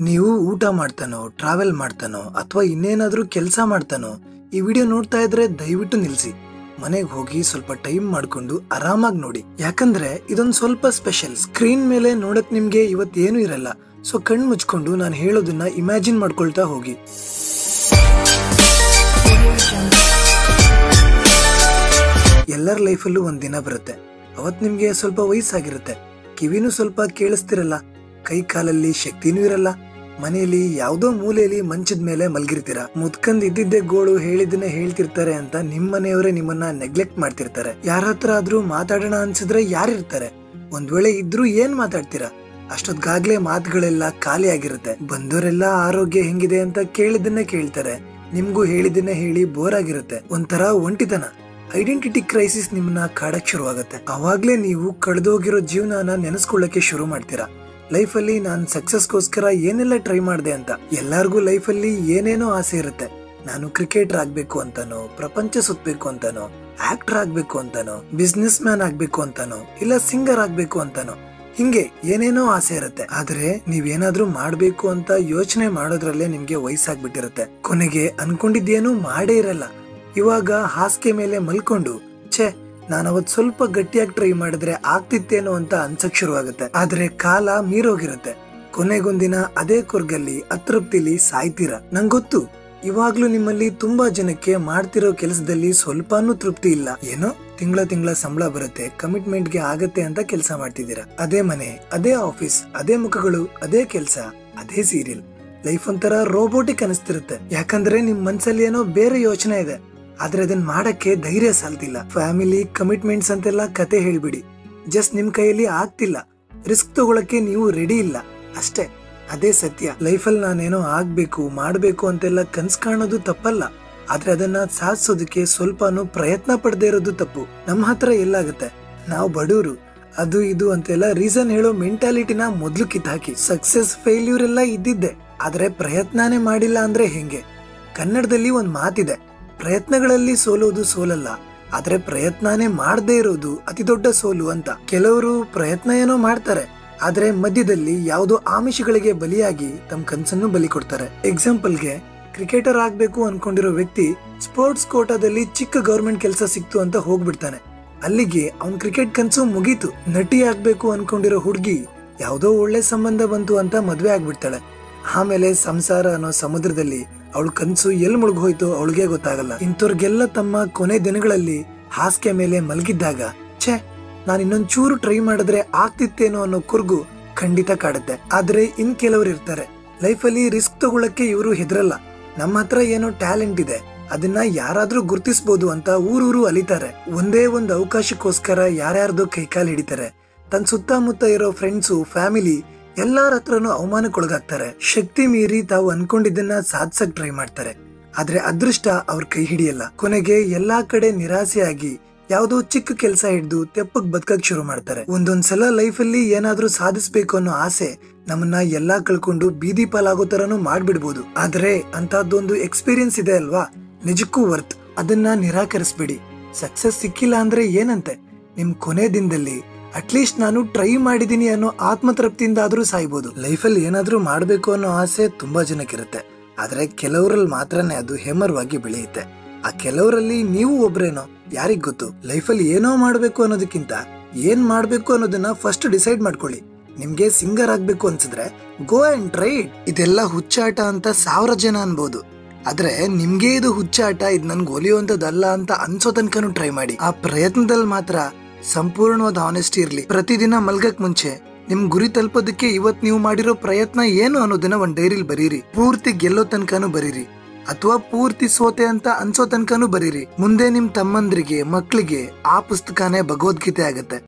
ನೀವು ಊಟ ಮಾಡ್ತಾನೋ ಟ್ರಾವೆಲ್ ಮಾಡ್ತಾನೋ ಅಥವಾ ಇನ್ನೇನಾದ್ರೂ ಕೆಲಸ ಮಾಡ್ತಾನೋ ಈ ವಿಡಿಯೋ ನೋಡ್ತಾ ಇದ್ರೆ ದಯವಿಟ್ಟು ನಿಲ್ಸಿ ಮನೆಗೆ ಹೋಗಿ ಸ್ವಲ್ಪ ಟೈಮ್ ಮಾಡ್ಕೊಂಡು ಆರಾಮಾಗಿ ನೋಡಿ ಯಾಕಂದ್ರೆ ಇದೊಂದು ಸ್ವಲ್ಪ ಸ್ಪೆಷಲ್ ಸ್ಕ್ರೀನ್ ಮೇಲೆ ನೋಡಕ್ ನಿಮ್ಗೆ ಇವತ್ತೇನು ಇರಲ್ಲ ಸೊ ಕಣ್ ಮುಚ್ಕೊಂಡು ನಾನು ಹೇಳೋದನ್ನ ಇಮ್ಯಾಜಿನ್ ಮಾಡ್ಕೊಳ್ತಾ ಹೋಗಿ ಎಲ್ಲರ ಲೈಫಲ್ಲೂ ಒಂದ್ ದಿನ ಬರುತ್ತೆ ಅವತ್ ನಿಮ್ಗೆ ಸ್ವಲ್ಪ ವಯಸ್ಸಾಗಿರುತ್ತೆ ಕಿವಿನೂ ಸ್ವಲ್ಪ ಕೇಳಿಸ್ತಿರಲ್ಲ ಕೈ ಕಾಲಲ್ಲಿ ಶಕ್ತಿನೂ ಇರಲ್ಲ ಮನೆಯಲ್ಲಿ ಯಾವ್ದೋ ಮೂಲೆಯಲ್ಲಿ ಮಂಚದ ಮೇಲೆ ಮಲ್ಗಿರ್ತೀರ ಮುತ್ಕಂದ್ ಇದ್ದಿದ್ದೆ ಗೋಳು ಹೇಳಿದ್ದನ್ನ ಹೇಳ್ತಿರ್ತಾರೆ ಅಂತ ನಿಮ್ ಮನೆಯವರೇ ನಿಮ್ಮನ್ನ ನೆಗ್ಲೆಕ್ಟ್ ಮಾಡ್ತಿರ್ತಾರೆ ಯಾರ ಹತ್ರ ಆದ್ರೂ ಮಾತಾಡೋಣ ಅನ್ಸಿದ್ರೆ ಯಾರಿರ್ತಾರೆ ಒಂದ್ ವೇಳೆ ಇದ್ರೂ ಏನ್ ಮಾತಾಡ್ತೀರಾ ಅಷ್ಟೊತ್ಗಾಗ್ಲೇ ಮಾತುಗಳೆಲ್ಲ ಖಾಲಿ ಆಗಿರುತ್ತೆ ಬಂದವರೆಲ್ಲ ಆರೋಗ್ಯ ಹೆಂಗಿದೆ ಅಂತ ಕೇಳಿದ್ದನ್ನೇ ಕೇಳ್ತಾರೆ ನಿಮ್ಗೂ ಹೇಳಿದ್ದನ್ನ ಹೇಳಿ ಬೋರ್ ಆಗಿರುತ್ತೆ ಒಂಥರ ಒಂಟಿತನ ಐಡೆಂಟಿಟಿ ಕ್ರೈಸಿಸ್ ನಿಮ್ಮನ್ನ ಕಾಡಕ್ ಶುರುವಾಗುತ್ತೆ ಅವಾಗ್ಲೇ ನೀವು ಕಳೆದೋಗಿರೋ ಜೀವನನ ನೆನೆಸ್ಕೊಳ್ಳಕ್ಕೆ ಶುರು ಮಾಡ್ತೀರಾ ಲೈಫಲ್ಲಿ ನಾನು ಸಕ್ಸಸ್ಗೋಸ್ಕರ ಏನೆಲ್ಲ ಟ್ರೈ ಮಾಡಿದೆ ಅಂತ ಎಲ್ಲಾರ್ಗೂ ಲೈಫಲ್ಲಿ ಏನೇನೋ ಆಸೆ ಇರುತ್ತೆ ನಾನು ಕ್ರಿಕೆಟರ್ ಆಗ್ಬೇಕು ಅಂತಾನೋ ಪ್ರಪಂಚ ಸುತ್ತಬೇಕು ಅಂತಾನೋ ಆಕ್ಟರ್ ಆಗ್ಬೇಕು ಅಂತಾನೋ ಬಿಸ್ನೆಸ್ ಮ್ಯಾನ್ ಆಗ್ಬೇಕು ಅಂತಾನೋ ಇಲ್ಲ ಸಿಂಗರ್ ಆಗ್ಬೇಕು ಅಂತಾನೋ ಹಿಂಗೆ ಏನೇನೋ ಆಸೆ ಇರುತ್ತೆ ಆದ್ರೆ ನೀವೇನಾದ್ರೂ ಮಾಡ್ಬೇಕು ಅಂತ ಯೋಚನೆ ಮಾಡೋದ್ರಲ್ಲೇ ನಿಮ್ಗೆ ವಯಸ್ಸಾಗ್ಬಿಟ್ಟಿರುತ್ತೆ ಕೊನೆಗೆ ಅನ್ಕೊಂಡಿದ್ದೇನು ಮಾಡೇ ಇರಲ್ಲ ಇವಾಗ ಹಾಸಿಗೆ ಮೇಲೆ ಮಲ್ಕೊಂಡು ಛೇ ನಾನು ಅವತ್ ಸ್ವಲ್ಪ ಗಟ್ಟಿಯಾಗಿ ಟ್ರೈ ಮಾಡಿದ್ರೆ ಆಗ್ತಿತ್ತೇನೋ ಅಂತ ಅನ್ಸಕ್ ಶುರುವಾಗುತ್ತೆ ಆದ್ರೆ ಕಾಲ ಮೀರೋಗಿರುತ್ತೆ ಕೊನೆಗೊಂದಿನ ಅದೇ ಕೊರ್ಗಲ್ಲಿ ಅತೃಪ್ತಿಲಿ ಸಾಯ್ತೀರ ನಂಗೊತ್ತು ಇವಾಗ್ಲೂ ನಿಮ್ಮಲ್ಲಿ ತುಂಬಾ ಜನಕ್ಕೆ ಮಾಡ್ತಿರೋ ಕೆಲಸದಲ್ಲಿ ಸ್ವಲ್ಪನೂ ತೃಪ್ತಿ ಇಲ್ಲ ಏನೋ ತಿಂಗಳ ತಿಂಗಳ ಸಂಬಳ ಬರುತ್ತೆ ಕಮಿಟ್ಮೆಂಟ್ ಗೆ ಆಗತ್ತೆ ಅಂತ ಕೆಲಸ ಮಾಡ್ತಿದ್ದೀರಾ ಅದೇ ಮನೆ ಅದೇ ಆಫೀಸ್ ಅದೇ ಮುಖಗಳು ಅದೇ ಕೆಲಸ ಅದೇ ಸೀರಿಯಲ್ ಲೈಫ್ ಒಂಥರ ರೋಬೋಟಿಕ್ ಅನಿಸ್ತಿರುತ್ತೆ ಯಾಕಂದ್ರೆ ನಿಮ್ ಮನ್ಸಲ್ಲಿ ಏನೋ ಬೇರೆ ಯೋಚನೆ ಇದೆ ಆದ್ರೆ ಅದನ್ನ ಮಾಡಕ್ಕೆ ಧೈರ್ಯ ಸಾಲ್ತಿಲ್ಲ ಫ್ಯಾಮಿಲಿ ಕಮಿಟ್ಮೆಂಟ್ಸ್ ಅಂತೆಲ್ಲ ಕತೆ ಹೇಳ್ಬಿಡಿ ಜಸ್ಟ್ ನಿಮ್ ಕೈಯಲ್ಲಿ ಆಗ್ತಿಲ್ಲ ರಿಸ್ಕ್ ತಗೊಳಕ್ಕೆ ನೀವು ರೆಡಿ ಇಲ್ಲ ಅಷ್ಟೇ ಅದೇ ಸತ್ಯ ಲೈಫಲ್ಲಿ ನಾನೇನೋ ಆಗ್ಬೇಕು ಮಾಡ್ಬೇಕು ಅಂತೆಲ್ಲ ಕನ್ಸ್ ಕಾಣೋದು ತಪ್ಪಲ್ಲ ಆದ್ರೆ ಅದನ್ನ ಸಾಧಿಸೋದಕ್ಕೆ ಸ್ವಲ್ಪನೂ ಪ್ರಯತ್ನ ಪಡದೇ ಇರೋದು ತಪ್ಪು ನಮ್ಮ ಹತ್ರ ಎಲ್ಲಾಗತ್ತೆ ನಾವು ಬಡವರು ಅದು ಇದು ಅಂತೆಲ್ಲ ರೀಸನ್ ಹೇಳೋ ಮೆಂಟಾಲಿಟಿನ ಮೊದ್ಲು ಕಿತ್ತಾಕಿ ಸಕ್ಸಸ್ ಫೇಲ್ಯೂರ್ ಎಲ್ಲ ಇದ್ದಿದ್ದೆ ಆದ್ರೆ ಪ್ರಯತ್ನನೇ ಮಾಡಿಲ್ಲ ಅಂದ್ರೆ ಹೆಂಗೆ ಕನ್ನಡದಲ್ಲಿ ಒಂದ್ ಮಾತಿದೆ ಪ್ರಯತ್ನಗಳಲ್ಲಿ ಸೋಲೋದು ಸೋಲಲ್ಲ ಆದ್ರೆ ಪ್ರಯತ್ನನೇ ಮಾಡದೇ ಇರೋದು ಅತಿ ದೊಡ್ಡ ಸೋಲು ಅಂತ ಕೆಲವರು ಪ್ರಯತ್ನ ಏನೋ ಮಾಡ್ತಾರೆ ಆದ್ರೆ ಮಧ್ಯದಲ್ಲಿ ಯಾವುದೋ ಆಮಿಷಗಳಿಗೆ ಬಲಿಯಾಗಿ ತಮ್ಮ ಕನ್ಸನ್ನು ಬಲಿ ಕೊಡ್ತಾರೆ ಎಕ್ಸಾಂಪಲ್ಗೆ ಕ್ರಿಕೆಟರ್ ಆಗ್ಬೇಕು ಅನ್ಕೊಂಡಿರೋ ವ್ಯಕ್ತಿ ಸ್ಪೋರ್ಟ್ಸ್ ಕೋಟಾದಲ್ಲಿ ಚಿಕ್ಕ ಗೌರ್ಮೆಂಟ್ ಕೆಲಸ ಸಿಕ್ತು ಅಂತ ಹೋಗ್ಬಿಡ್ತಾನೆ ಅಲ್ಲಿಗೆ ಅವ್ನ್ ಕ್ರಿಕೆಟ್ ಕನ್ಸು ಮುಗೀತು ನಟಿ ಆಗ್ಬೇಕು ಅನ್ಕೊಂಡಿರೋ ಹುಡುಗಿ ಯಾವ್ದೋ ಒಳ್ಳೆ ಸಂಬಂಧ ಬಂತು ಅಂತ ಮದ್ವೆ ಆಗ್ಬಿಡ್ತಾಳೆ ಆಮೇಲೆ ಸಂಸಾರ ಅನ್ನೋ ಸಮುದ್ರದಲ್ಲಿ ಅವಳ ಕನ್ಸು ಎಲ್ ಮುಳುಗೋಯ್ತು ಅವಳಿಗೆ ಗೊತ್ತಾಗಲ್ಲ ಇಂಥವ್ರಿಗೆಲ್ಲ ತಮ್ಮ ಕೊನೆ ದಿನಗಳಲ್ಲಿ ಹಾಸಿಗೆ ಮೇಲೆ ಮಲಗಿದ್ದಾಗ ಛೇ ನಾನು ಇನ್ನೊಂದ್ ಚೂರು ಟ್ರೈ ಮಾಡಿದ್ರೆ ಆಗ್ತಿತ್ತೇನೋ ಅನ್ನೋ ಕುರ್ಗು ಖಂಡಿತ ಕಾಡುತ್ತೆ ಆದ್ರೆ ಇನ್ ಕೆಲವರು ಇರ್ತಾರೆ ಲೈಫಲ್ಲಿ ರಿಸ್ಕ್ ತಗೊಳಕ್ಕೆ ಇವರು ಹೆದರಲ್ಲ ನಮ್ಮ ಹತ್ರ ಏನೋ ಟ್ಯಾಲೆಂಟ್ ಇದೆ ಅದನ್ನ ಯಾರಾದ್ರೂ ಗುರ್ತಿಸ್ಬೋದು ಅಂತ ಊರೂರು ಅಲಿತಾರೆ ಒಂದೇ ಒಂದು ಅವಕಾಶಕ್ಕೋಸ್ಕರ ಯಾರ್ಯಾರ್ದೋ ಕೈಕಾಲು ಹಿಡಿತಾರೆ ತನ್ನ ಸುತ್ತಮುತ್ತ ಇರೋ ಫ್ರೆಂಡ್ಸು ಫ್ಯಾಮಿಲಿ ಎಲ್ಲಾರ ಹತ್ರನೂ ಅವಮಾನಕ್ಕೊಳಗಾಗ್ತಾರೆ ಶಕ್ತಿ ಮೀರಿ ತಾವು ಅನ್ಕೊಂಡಿದ್ದನ್ನ ಸಾಧಿಸಕ್ ಟ್ರೈ ಮಾಡ್ತಾರೆ ಆದ್ರೆ ಅದೃಷ್ಟ ಅವ್ರ ಕೈ ಹಿಡಿಯಲ್ಲ ಕೊನೆಗೆ ಎಲ್ಲಾ ಕಡೆ ನಿರಾಸೆಯಾಗಿ ಯಾವ್ದೋ ಚಿಕ್ಕ ಕೆಲಸ ಹಿಡ್ದು ತೆಪ್ಪಕ್ ಬದುಕಕ್ ಶುರು ಮಾಡ್ತಾರೆ ಒಂದೊಂದ್ಸಲ ಲೈಫಲ್ಲಿ ಏನಾದ್ರೂ ಸಾಧಿಸ್ಬೇಕು ಅನ್ನೋ ಆಸೆ ನಮ್ಮನ್ನ ಎಲ್ಲಾ ಕಳ್ಕೊಂಡು ಬೀದಿ ಪಾಲಾಗೋ ತರನು ಮಾಡ್ಬಿಡ್ಬೋದು ಆದ್ರೆ ಅಂತದ್ದೊಂದು ಎಕ್ಸ್ಪೀರಿಯನ್ಸ್ ಇದೆ ಅಲ್ವಾ ನಿಜಕ್ಕೂ ವರ್ತ್ ಅದನ್ನ ನಿರಾಕರಿಸ್ಬೇಡಿ ಸಕ್ಸಸ್ ಸಿಕ್ಕಿಲ್ಲ ಅಂದ್ರೆ ಏನಂತೆ ನಿಮ್ ಕೊನೆ ದಿನದಲ್ಲಿ ಅಟ್ಲೀಸ್ಟ್ ನಾನು ಟ್ರೈ ಮಾಡಿದೀನಿ ಅನ್ನೋ ಆತ್ಮತೃಪ್ತಿಯಿಂದ ಆದ್ರೂ ಸಾಯ್ಬೋದು ಲೈಫಲ್ಲಿ ಏನಾದ್ರೂ ಮಾಡ್ಬೇಕು ಅನ್ನೋ ಆಸೆ ತುಂಬಾ ಜನಕ್ಕಿರುತ್ತೆ ಆದ್ರೆ ಕೆಲವರಲ್ಲಿ ಮಾತ್ರನೇ ಅದು ಹೆಮ್ಮರವಾಗಿ ಬೆಳೆಯುತ್ತೆ ಆ ಕೆಲವರಲ್ಲಿ ನೀವು ಒಬ್ರೇನೋ ಯಾರಿಗ್ ಗೊತ್ತು ಲೈಫಲ್ಲಿ ಏನೋ ಮಾಡ್ಬೇಕು ಅನ್ನೋದಕ್ಕಿಂತ ಏನ್ ಮಾಡ್ಬೇಕು ಅನ್ನೋದನ್ನ ಫಸ್ಟ್ ಡಿಸೈಡ್ ಮಾಡ್ಕೊಳ್ಳಿ ನಿಮ್ಗೆ ಸಿಂಗರ್ ಆಗ್ಬೇಕು ಅನ್ಸಿದ್ರೆ ಗೋ ಅಂಡ್ ಟ್ರೈ ಇದೆಲ್ಲ ಹುಚ್ಚಾಟ ಅಂತ ಸಾವಿರ ಜನ ಅನ್ಬೋದು ಆದ್ರೆ ನಿಮ್ಗೆ ಇದು ಹುಚ್ಚಾಟ ಇದು ನನ್ಗೆ ಒಲಿಯುವಂತದ್ದಲ್ಲ ಅಂತ ಅನ್ಸೋ ತನಕನೂ ಟ್ರೈ ಮಾಡಿ ಆ ಪ್ರಯತ್ನದಲ್ಲಿ ಮಾತ್ರ ಸಂಪೂರ್ಣವಾದ ಆನೆಸ್ಟಿ ಇರ್ಲಿ ಪ್ರತಿದಿನ ಮಲ್ಗಕ್ ಮುಂಚೆ ನಿಮ್ ಗುರಿ ತಲುಪೋದಕ್ಕೆ ಇವತ್ ನೀವು ಮಾಡಿರೋ ಪ್ರಯತ್ನ ಏನು ಅನ್ನೋದನ್ನ ಒಂದ್ ಡೈರಿಲ್ ಬರೀರಿ ಪೂರ್ತಿ ಗೆಲ್ಲೋ ತನಕನೂ ಬರೀರಿ ಅಥವಾ ಪೂರ್ತಿ ಸೋತೆ ಅಂತ ಅನ್ಸೋ ತನಕನೂ ಬರೀರಿ ಮುಂದೆ ನಿಮ್ ತಮ್ಮಂದ್ರಿಗೆ ಮಕ್ಳಿಗೆ ಆ ಪುಸ್ತಕನೇ ಭಗವದ್ಗೀತೆ ಆಗತ್ತೆ